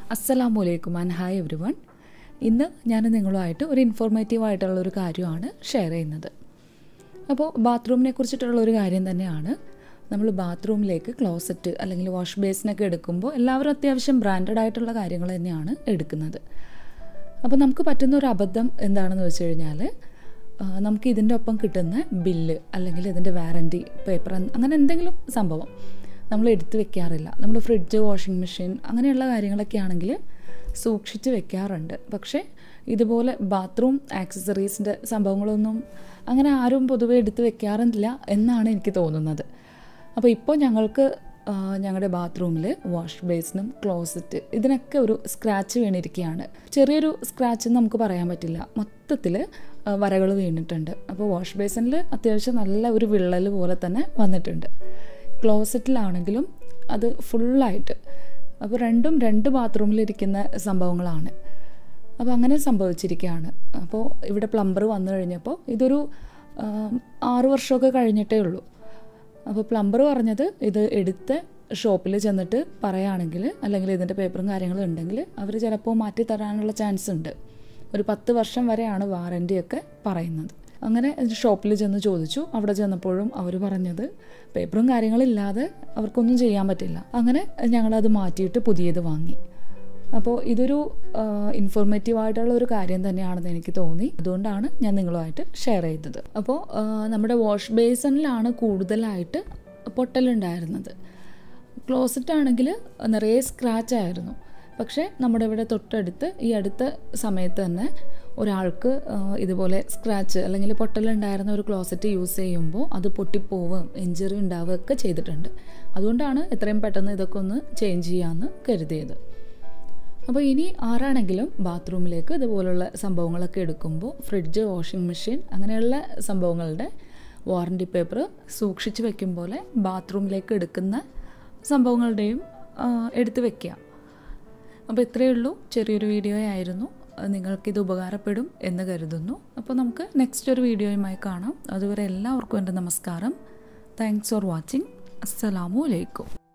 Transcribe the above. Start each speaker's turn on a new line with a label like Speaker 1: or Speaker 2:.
Speaker 1: അസ്സലാമു അലൈക്കും and hi every one ഇന്ന് ഞാൻ നിങ്ങളുമായിട്ട് ഒരു ഇൻഫോർമേറ്റീവ് ആയിട്ടുള്ള ഒരു കാര്യമാണ് ഷെയർ ചെയ്യുന്നത് അപ്പോൾ ബാത്റൂമിനെ കുറിച്ചിട്ടുള്ള ഒരു കാര്യം തന്നെയാണ് നമ്മൾ ബാത്റൂമിലേക്ക് ക്ലോസറ്റ് അല്ലെങ്കിൽ വാഷ് ബേസിനൊക്കെ എടുക്കുമ്പോൾ എല്ലാവരും അത്യാവശ്യം ബ്രാൻഡഡ് ആയിട്ടുള്ള കാര്യങ്ങൾ തന്നെയാണ് എടുക്കുന്നത് അപ്പോൾ നമുക്ക് പറ്റുന്ന ഒരു അബദ്ധം എന്താണെന്ന് വെച്ച് കഴിഞ്ഞാൽ ആ, നമുക്ക് ഇതിൻ്റെ ഒപ്പം കിട്ടുന്ന ബില്ല് അല്ലെങ്കിൽ ഇതിൻ്റെ വാറൻറ്റി പേപ്പർ അങ്ങനെ എന്തെങ്കിലും സംഭവം നമ്മൾ എടുത്തു വെക്കാറില്ല നമ്മൾ ഫ്രിഡ്ജ് വാഷിംഗ് മെഷീൻ അങ്ങനെയുള്ള കാര്യങ്ങളൊക്കെ ആണെങ്കിൽ സൂക്ഷിച്ച് വെക്കാറുണ്ട് പക്ഷേ ഇതുപോലെ ബാത്റൂം ആക്സസറീസിൻ്റെ സംഭവങ്ങളൊന്നും അങ്ങനെ ആരും പൊതുവെ എടുത്ത് വെക്കാറില്ല എന്നാണ് എനിക്ക് തോന്നുന്നത് അപ്പോൾ ഇപ്പോൾ ഞങ്ങൾക്ക് ആ, ഞങ്ങളുടെ ബാത്റൂമിൽ വാഷ് ബേസിനും ക്ലോസറ്റ് ഇതിനൊക്കെ ഒരു സ്ക്രാച്ച് വീണിരിക്കുകയാണ് ചെറിയൊരു സ്ക്രാച്ച് എന്ന് നമുക്ക് പറയാൻ പറ്റില്ല മൊത്തത്തിൽ വരകൾ വീണിട്ടുണ്ട് അപ്പോൾ വാഷ് ബേസിനിൽ അത്യാവശ്യം നല്ല ഒരു വിള്ളൽ പോലെ തന്നെ വന്നിട്ടുണ്ട് ക്ലോസറ്റിലാണെങ്കിലും അത് ഫുള്ളായിട്ട് അപ്പോൾ രണ്ടും രണ്ട് ബാത്റൂമിലിരിക്കുന്ന സംഭവങ്ങളാണ് അപ്പോൾ അങ്ങനെ സംഭവിച്ചിരിക്കുകയാണ് അപ്പോൾ ഇവിടെ പ്ലംബർ വന്നു കഴിഞ്ഞപ്പോൾ ഇതൊരു ആ, ആറ് വർഷമൊക്കെ കഴിഞ്ഞിട്ടേ ഉള്ളൂ അപ്പോൾ പ്ലംബർ പറഞ്ഞത് ഇത് എടുത്ത് ഷോപ്പിൽ ചെന്നിട്ട് പറയുകയാണെങ്കിൽ അല്ലെങ്കിൽ ഇതിൻ്റെ പേപ്പറും കാര്യങ്ങളും ഉണ്ടെങ്കിൽ അവർ ചിലപ്പോൾ മാറ്റി തരാനുള്ള ചാൻസ് ഉണ്ട് ഒരു പത്ത് വർഷം വരെയാണ് വാറൻറ്റിയൊക്കെ പറയുന്നത് അങ്ങനെ ഷോപ്പിൽ ചെന്ന് ചോദിച്ചു അവിടെ ചെന്നപ്പോഴും അവർ പറഞ്ഞത് പേപ്പറും കാര്യങ്ങളില്ലാതെ അവർക്കൊന്നും ചെയ്യാൻ പറ്റില്ല അങ്ങനെ ഞങ്ങളത് മാറ്റിയിട്ട് പുതിയത് വാങ്ങി അപ്പോൾ ഇതൊരു ഇൻഫോർമേറ്റീവ് ആയിട്ടുള്ള ഒരു കാര്യം തന്നെയാണെന്ന് എനിക്ക് തോന്നി അതുകൊണ്ടാണ് ഞാൻ നിങ്ങളുമായിട്ട് ഷെയർ ചെയ്തത് അപ്പോൾ ആ, നമ്മുടെ വാഷ് ബേസിനിലാണ് കൂടുതലായിട്ട് പൊട്ടലുണ്ടായിരുന്നത് ക്ലോസറ്റ് ആണെങ്കിൽ നിറയെ സ്ക്രാച്ച് ആയിരുന്നു പക്ഷേ നമ്മുടെ ഇവിടെ തൊട്ടടുത്ത് ഈ അടുത്ത സമയത്ത് തന്നെ ഒരാൾക്ക് ആ, ഇതുപോലെ സ്ക്രാച്ച് അല്ലെങ്കിൽ പൊട്ടലുണ്ടായിരുന്ന ഒരു ക്ലോസറ്റ് യൂസ് ചെയ്യുമ്പോൾ അത് പൊട്ടിപ്പോവുകയും ഇഞ്ചറി ഉണ്ടാവുകയൊക്കെ ചെയ്തിട്ടുണ്ട് അതുകൊണ്ടാണ് എത്രയും പെട്ടെന്ന് ഇതൊക്കെ ഒന്ന് ചേഞ്ച് ചെയ്യാമെന്ന് കരുതിയത് അപ്പോൾ ഇനി ആരാണെങ്കിലും ബാത്റൂമിലേക്ക് ഇതുപോലുള്ള സംഭവങ്ങളൊക്കെ എടുക്കുമ്പോൾ ഫ്രിഡ്ജ് വാഷിംഗ് മെഷീൻ അങ്ങനെയുള്ള സംഭവങ്ങളുടെ വാറണ്ടി പേപ്പർ സൂക്ഷിച്ച് വെക്കും പോലെ ബാത്റൂമിലേക്ക് എടുക്കുന്ന സംഭവങ്ങളുടെയും ആ, എടുത്ത് വെക്കുക അപ്പോൾ ഇത്രയേ ഉള്ളൂ ചെറിയൊരു വീഡിയോ ആയിരുന്നു നിങ്ങൾക്കിത് ഉപകാരപ്പെടും എന്ന് കരുതുന്നു അപ്പോൾ നമുക്ക് നെക്സ്റ്റ് ഒരു വീഡിയോയുമായി കാണാം അതുവരെ എല്ലാവർക്കും എൻ്റെ നമസ്കാരം താങ്ക്സ് ഫോർ വാച്ചിങ് അസ്സലാമു അലൈക്കും